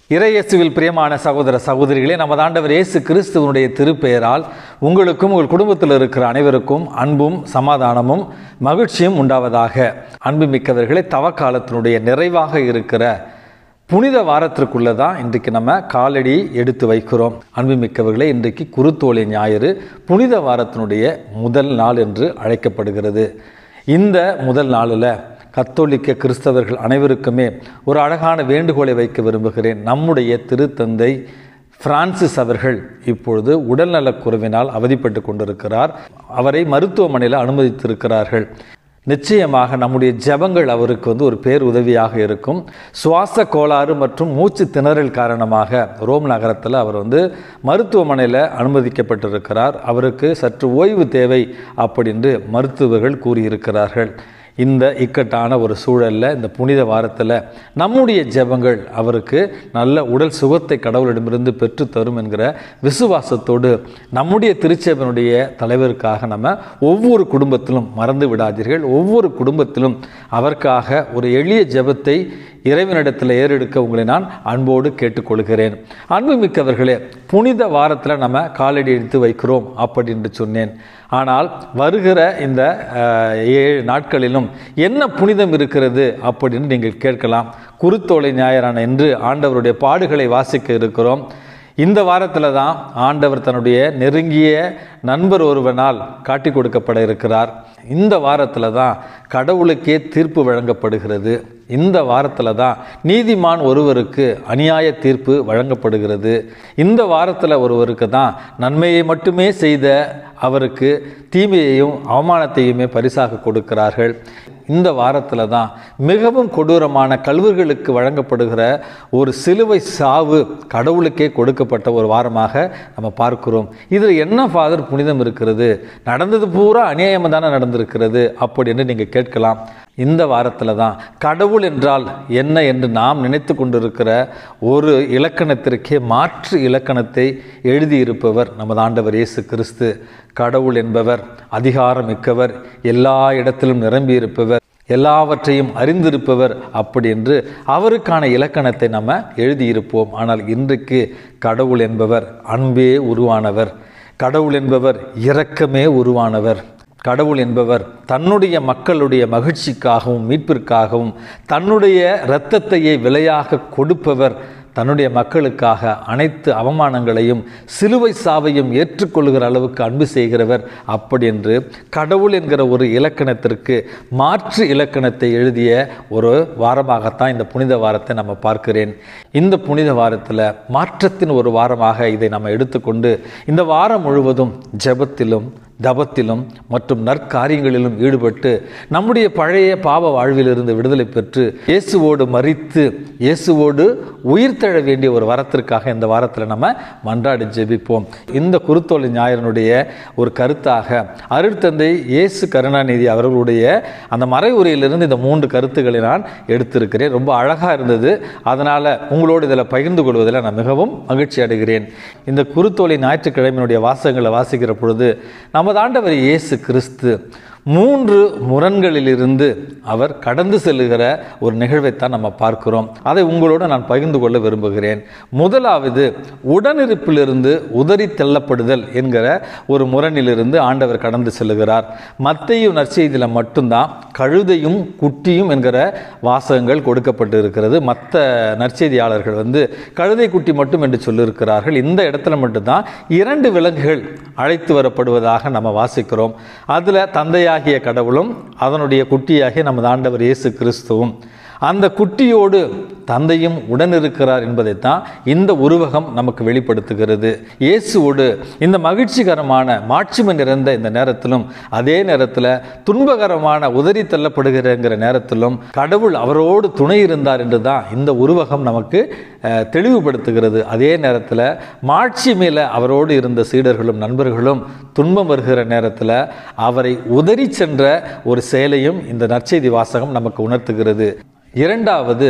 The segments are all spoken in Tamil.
இறையேசுவில் பிரியமான சகோதர சகோதரிகளே நமது ஆண்டவர் இயேசு கிறிஸ்துவனுடைய திருப்பெயரால் உங்களுக்கும் உங்கள் குடும்பத்தில் இருக்கிற அனைவருக்கும் அன்பும் சமாதானமும் மகிழ்ச்சியும் உண்டாவதாக அன்புமிக்கவர்களே தவக்காலத்தினுடைய நிறைவாக இருக்கிற புனித வாரத்திற்குள்ளே தான் இன்றைக்கு நம்ம காலடி எடுத்து வைக்கிறோம் அன்புமிக்கவர்களே இன்றைக்கு குருத்தோலை ஞாயிறு புனித வாரத்தினுடைய முதல் நாள் என்று அழைக்கப்படுகிறது இந்த முதல் நாளில் கத்தோலிக்க கிறிஸ்தவர்கள் அனைவருக்குமே ஒரு அழகான வேண்டுகோளை வைக்க விரும்புகிறேன் நம்முடைய திருத்தந்தை பிரான்சிஸ் அவர்கள் இப்பொழுது உடல்நலக் குறைவினால் அவதிப்பட்டு கொண்டிருக்கிறார் அவரை மருத்துவமனையில் அனுமதித்திருக்கிறார்கள் நிச்சயமாக நம்முடைய ஜெபங்கள் அவருக்கு வந்து ஒரு பேர் உதவியாக இருக்கும் சுவாச கோளாறு மற்றும் மூச்சு திணறல் காரணமாக ரோம் நகரத்தில் அவர் வந்து மருத்துவமனையில் அனுமதிக்கப்பட்டிருக்கிறார் அவருக்கு சற்று ஓய்வு தேவை அப்படின்னு மருத்துவர்கள் கூறியிருக்கிறார்கள் இந்த இக்கட்டான ஒரு சூழலில் இந்த புனித வாரத்தில் நம்முடைய ஜெபங்கள் அவருக்கு நல்ல உடல் சுகத்தை கடவுளிடமிருந்து பெற்று தரும் என்கிற விசுவாசத்தோடு நம்முடைய திருச்சேவனுடைய தலைவருக்காக நம்ம ஒவ்வொரு குடும்பத்திலும் மறந்து விடாதீர்கள் ஒவ்வொரு குடும்பத்திலும் அவருக்காக ஒரு எளிய ஜெபத்தை இறைவனிடத்தில் ஏறெடுக்க உங்களை நான் அன்போடு கேட்டுக்கொள்கிறேன் அன்புமிக்கவர்களே புனித வாரத்தில் நம்ம காலடி எடுத்து வைக்கிறோம் அப்படின்னு சொன்னேன் ஆனால் வருகிற இந்த அஹ், ஏழு நாட்களிலும் என்ன புனிதம் இருக்கிறது அப்படின்னு நீங்கள் கேட்கலாம் குருத்தோலை ஞாயிறான என்று ஆண்டவருடைய பாடுகளை வாசிக்க இருக்கிறோம் இந்த வாரத்தில் தான் ஆண்டவர் தன்னுடைய நெருங்கிய நண்பர் ஒருவனால் காட்டி கொடுக்கப்பட இருக்கிறார் இந்த வாரத்தில் தான் கடவுளுக்கே தீர்ப்பு வழங்கப்படுகிறது இந்த வாரத்தில் தான் நீதிமான் ஒருவருக்கு அநியாய தீர்ப்பு வழங்கப்படுகிறது இந்த வாரத்தில் ஒருவருக்கு தான் நன்மையை மட்டுமே செய்த அவருக்கு தீமையையும் அவமானத்தையுமே பரிசாக கொடுக்கிறார்கள் இந்த வாரத்தில் தான் மிகவும் கொடூரமான கல்வர்களுக்கு வழங்கப்படுகிற ஒரு சிலுவை சாவு கடவுளுக்கே கொடுக்கப்பட்ட ஒரு வாரமாக நம்ம பார்க்கிறோம் இதில் என்ன ஃபாதர் புனிதம் இருக்கிறது நடந்தது பூரா அநியாயம் தானே நடந்திருக்கிறது அப்படின்னு நீங்கள் கேட்கலாம் இந்த வாரத்தில் தான் கடவுள் என்றால் என்ன என்று நாம் நினைத்து கொண்டிருக்கிற ஒரு இலக்கணத்திற்கே மாற்று இலக்கணத்தை எழுதியிருப்பவர் நமது ஆண்டவர் இயேசு கிறிஸ்து கடவுள் என்பவர் அதிகாரம் மிக்கவர் எல்லா இடத்திலும் நிரம்பியிருப்பவர் எல்லாவற்றையும் அறிந்திருப்பவர் அப்படி என்று அவருக்கான இலக்கணத்தை நம்ம எழுதியிருப்போம் ஆனால் இன்றைக்கு கடவுள் என்பவர் அன்பே உருவானவர் கடவுள் என்பவர் இரக்கமே உருவானவர் கடவுள் என்பவர் தன்னுடைய மக்களுடைய மகிழ்ச்சிக்காகவும் மீட்பிற்காகவும் தன்னுடைய இரத்தத்தையே விலையாக கொடுப்பவர் தன்னுடைய மக்களுக்காக அனைத்து அவமானங்களையும் சிலுவை சாவையும் ஏற்றுக்கொள்கிற அளவுக்கு அன்பு செய்கிறவர் அப்படி என்று கடவுள் என்கிற ஒரு இலக்கணத்திற்கு மாற்று இலக்கணத்தை எழுதிய ஒரு வாரமாகத்தான் இந்த புனித வாரத்தை நம்ம பார்க்கிறேன் இந்த புனித வாரத்தில் மாற்றத்தின் ஒரு வாரமாக இதை நம்ம எடுத்துக்கொண்டு இந்த வாரம் முழுவதும் ஜெபத்திலும் தபத்திலும் மற்றும் நற்காரியங்களிலும் ஈடுபட்டு நம்முடைய பழைய பாவ வாழ்விலிருந்து விடுதலை பெற்று இயேசுவோடு மறித்து இயேசுவோடு உயிர்த்தெழ வேண்டிய ஒரு வரத்திற்காக இந்த வாரத்தில் நம்ம மன்றாடி ஜெபிப்போம் இந்த குருத்தோலை ஞாயிறனுடைய ஒரு கருத்தாக அருட்தந்தை இயேசு கருணாநிதி அவர்களுடைய அந்த மறைவுரையிலிருந்து இந்த மூன்று கருத்துக்களை நான் எடுத்திருக்கிறேன் ரொம்ப அழகாக இருந்தது அதனால் உங்களோடு இதில் பகிர்ந்து கொள்வதில் நான் மிகவும் மகிழ்ச்சி அடைகிறேன் இந்த குருத்தோலை ஞாயிற்றுக்கிழமையினுடைய வாசகங்களை வாசிக்கிற பொழுது நமது ஆண்டவர் இயேசு கிறிஸ்து மூன்று முரண்களிலிருந்து அவர் கடந்து செல்லுகிற ஒரு நிகழ்வைத்தான் நம்ம பார்க்கிறோம் அதை உங்களோடு நான் பகிர்ந்து கொள்ள விரும்புகிறேன் முதலாவது உடனிருப்பிலிருந்து உதறி தள்ளப்படுதல் என்கிற ஒரு முரணிலிருந்து ஆண்டவர் கடந்து செல்லுகிறார் மத்தையும் நற்செய்தியில் மட்டும்தான் கழுதையும் குட்டியும் என்கிற வாசகங்கள் கொடுக்கப்பட்டு இருக்கிறது மற்ற நற்செய்தியாளர்கள் வந்து கழுதை குட்டி மட்டும் என்று சொல்லியிருக்கிறார்கள் இந்த இடத்துல மட்டும்தான் இரண்டு விலங்குகள் அழைத்து வரப்படுவதாக நம்ம வாசிக்கிறோம் அதில் தந்தையாகிய கடவுளும் அதனுடைய குட்டியாகிய நமது ஆண்டவர் இயேசு கிறிஸ்துவும் அந்த குட்டியோடு தந்தையும் உடன் இருக்கிறார் என்பதைத்தான் இந்த உருவகம் நமக்கு வெளிப்படுத்துகிறது இயேசுவோடு இந்த மகிழ்ச்சிகரமான மாட்சிமை நிறைந்த இந்த நேரத்திலும் அதே நேரத்தில் துன்பகரமான உதறி தள்ளப்படுகிறங்கிற நேரத்திலும் கடவுள் அவரோடு துணை இருந்தார் என்று தான் இந்த உருவகம் நமக்கு அஹ், தெளிவுபடுத்துகிறது அதே நேரத்தில் மாட்சிமையில் அவரோடு இருந்த சீடர்களும் நண்பர்களும் துன்பம் வருகிற நேரத்தில் அவரை உதறி சென்ற ஒரு செயலையும் இந்த நற்செய்தி வாசகம் நமக்கு உணர்த்துகிறது இரண்டாவது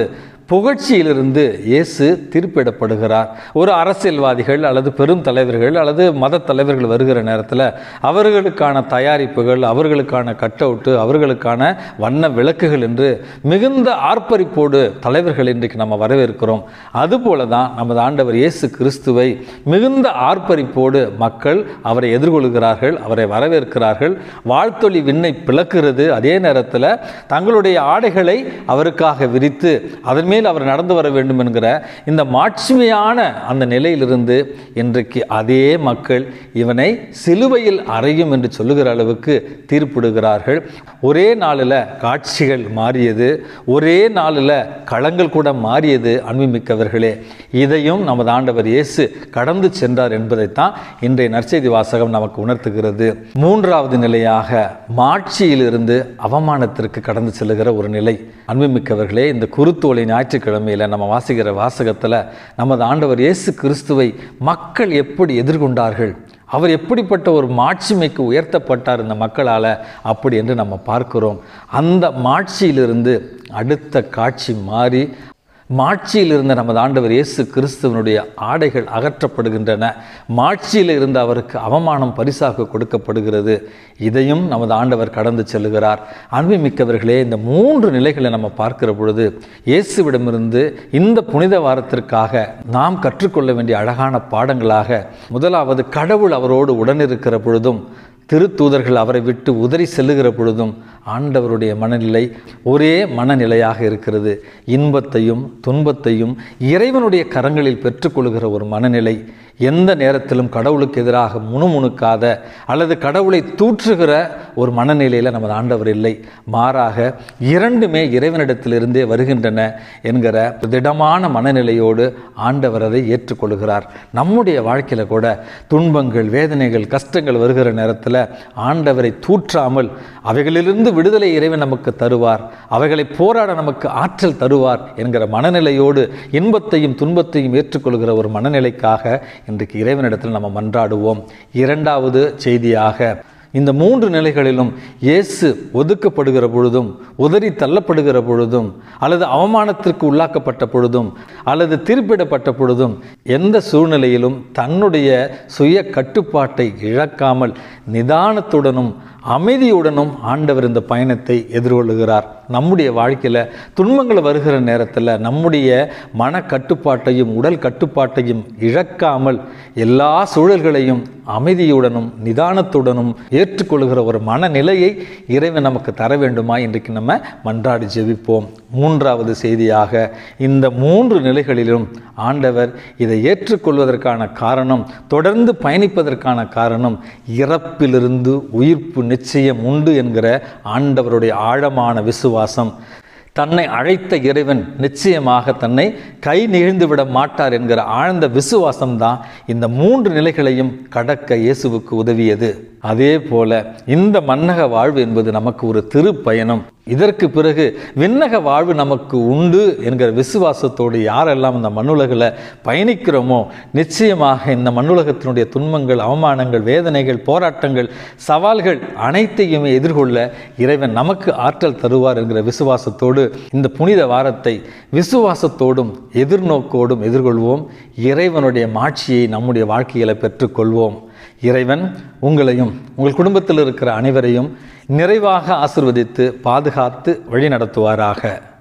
புகழ்ச்சியிலிருந்து இயேசு திருப்பிடப்படுகிறார் ஒரு அரசியல்வாதிகள் அல்லது பெரும் தலைவர்கள் அல்லது மத தலைவர்கள் வருகிற நேரத்தில் அவர்களுக்கான தயாரிப்புகள் அவர்களுக்கான கட் அவுட்டு அவர்களுக்கான வண்ண விளக்குகள் என்று மிகுந்த ஆர்ப்பரிப்போடு தலைவர்கள் இன்றைக்கு நம்ம வரவேற்கிறோம் அதுபோல தான் நமது ஆண்டவர் இயேசு கிறிஸ்துவை மிகுந்த ஆர்ப்பரிப்போடு மக்கள் அவரை எதிர்கொள்கிறார்கள் அவரை வரவேற்கிறார்கள் வாழ்த்தொலி விண்ணை பிளக்கிறது அதே நேரத்தில் தங்களுடைய ஆடைகளை அவருக்காக விரித்து அதன் மேல் அவர் நடந்து வர வேண்டும் என்கிற இந்த மாட்சிமையான அந்த நிலையிலிருந்து இன்றைக்கு அதே மக்கள் இவனை சிலுவையில் அறையும் என்று சொல்லுகிற அளவுக்கு தீர்ப்பிடுகிறார்கள் ஒரே நாளில் காட்சிகள் மாறியது ஒரே நாளில் களங்கள் கூட மாறியது அன்புமிக்கவர்களே இதையும் நமது ஆண்டவர் இயேசு கடந்து சென்றார் என்பதைத்தான் இன்றைய நற்செய்தி வாசகம் நமக்கு உணர்த்துகிறது மூன்றாவது நிலையாக மாட்சியிலிருந்து அவமானத்திற்கு கடந்து செல்லுகிற ஒரு நிலை அன்புமிக்கவர்களே இந்த குருத்தோலை ஞாயிற்றுக்கிழமையில் நம்ம வாசிக்கிற வாசகத்தில் நமது ஆண்டவர் இயேசு கிறிஸ்துவை மக்கள் எப்படி எதிர்கொண்டார்கள் அவர் எப்படிப்பட்ட ஒரு மாட்சிமைக்கு உயர்த்தப்பட்டார் இந்த மக்களால் அப்படி என்று நம்ம பார்க்கிறோம் அந்த மாட்சியிலிருந்து அடுத்த காட்சி மாறி மாட்சியில் இருந்த நமது ஆண்டவர் இயேசு கிறிஸ்துவனுடைய ஆடைகள் அகற்றப்படுகின்றன மாட்சியில் இருந்த அவருக்கு அவமானம் பரிசாக கொடுக்கப்படுகிறது இதையும் நமது ஆண்டவர் கடந்து செல்லுகிறார் அன்புமிக்கவர்களே இந்த மூன்று நிலைகளை நம்ம பார்க்கிற பொழுது இயேசுவிடமிருந்து இந்த புனித வாரத்திற்காக நாம் கற்றுக்கொள்ள வேண்டிய அழகான பாடங்களாக முதலாவது கடவுள் அவரோடு உடனிருக்கிற பொழுதும் திருத்தூதர்கள் அவரை விட்டு உதறி செல்லுகிற பொழுதும் ஆண்டவருடைய மனநிலை ஒரே மனநிலையாக இருக்கிறது இன்பத்தையும் துன்பத்தையும் இறைவனுடைய கரங்களில் பெற்றுக்கொள்கிற ஒரு மனநிலை எந்த நேரத்திலும் கடவுளுக்கு எதிராக முணுமுணுக்காத அல்லது கடவுளை தூற்றுகிற ஒரு மனநிலையில் நமது ஆண்டவர் இல்லை மாறாக இரண்டுமே இறைவனிடத்திலிருந்தே வருகின்றன என்கிற திடமான மனநிலையோடு ஆண்டவர் அதை ஏற்றுக்கொள்கிறார் நம்முடைய வாழ்க்கையில் கூட துன்பங்கள் வேதனைகள் கஷ்டங்கள் வருகிற நேரத்தில் ஆண்டவரை தூற்றாமல் அவைகளிலிருந்து விடுதலை இறைவன் நமக்கு தருவார் அவைகளை போராட நமக்கு ஆற்றல் தருவார் என்கிற மனநிலையோடு இன்பத்தையும் துன்பத்தையும் ஏற்றுக்கொள்கிற ஒரு மனநிலைக்காக இன்றைக்கு இறைவனிடத்தில் நம்ம மன்றாடுவோம் இரண்டாவது செய்தியாக இந்த மூன்று நிலைகளிலும் இயேசு ஒதுக்கப்படுகிற பொழுதும் உதறி தள்ளப்படுகிற பொழுதும் அல்லது அவமானத்திற்கு உள்ளாக்கப்பட்ட பொழுதும் அல்லது திருப்பிடப்பட்ட பொழுதும் எந்த சூழ்நிலையிலும் தன்னுடைய சுய கட்டுப்பாட்டை இழக்காமல் நிதானத்துடனும் அமைதியுடனும் ஆண்டவர் இந்த பயணத்தை எதிர்கொள்ளுகிறார் நம்முடைய வாழ்க்கையில் துன்பங்கள் வருகிற நேரத்தில் நம்முடைய மன கட்டுப்பாட்டையும் உடல் கட்டுப்பாட்டையும் இழக்காமல் எல்லா சூழல்களையும் அமைதியுடனும் நிதானத்துடனும் ஏற்றுக்கொள்கிற ஒரு மனநிலையை இறைவன் நமக்கு தர வேண்டுமா இன்றைக்கு நம்ம மன்றாடி ஜெபிப்போம் மூன்றாவது செய்தியாக இந்த மூன்று நிலைகளிலும் ஆண்டவர் இதை ஏற்றுக்கொள்வதற்கான காரணம் தொடர்ந்து பயணிப்பதற்கான காரணம் இறப்பிலிருந்து உயிர்ப்பு நிச்சயம் உண்டு என்கிற ஆண்டவருடைய ஆழமான விசுவாசம் தன்னை அழைத்த இறைவன் நிச்சயமாக தன்னை கை நிகழ்ந்து விட மாட்டார் என்கிற ஆழ்ந்த விசுவாசம்தான் இந்த மூன்று நிலைகளையும் கடக்க இயேசுவுக்கு உதவியது அதே போல இந்த மன்னக வாழ்வு என்பது நமக்கு ஒரு திருப்பயணம் இதற்கு பிறகு விண்ணக வாழ்வு நமக்கு உண்டு என்கிற விசுவாசத்தோடு யாரெல்லாம் இந்த மண்ணுலகில் பயணிக்கிறோமோ நிச்சயமாக இந்த மண்ணுலகத்தினுடைய துன்பங்கள் அவமானங்கள் வேதனைகள் போராட்டங்கள் சவால்கள் அனைத்தையுமே எதிர்கொள்ள இறைவன் நமக்கு ஆற்றல் தருவார் என்கிற விசுவாசத்தோடு இந்த புனித வாரத்தை விசுவாசத்தோடும் எதிர்நோக்கோடும் எதிர்கொள்வோம் இறைவனுடைய மாட்சியை நம்முடைய வாழ்க்கையில் பெற்றுக்கொள்வோம் இறைவன் உங்களையும் உங்கள் குடும்பத்தில் இருக்கிற அனைவரையும் நிறைவாக ஆசிர்வதித்து பாதுகாத்து வழி நடத்துவாராக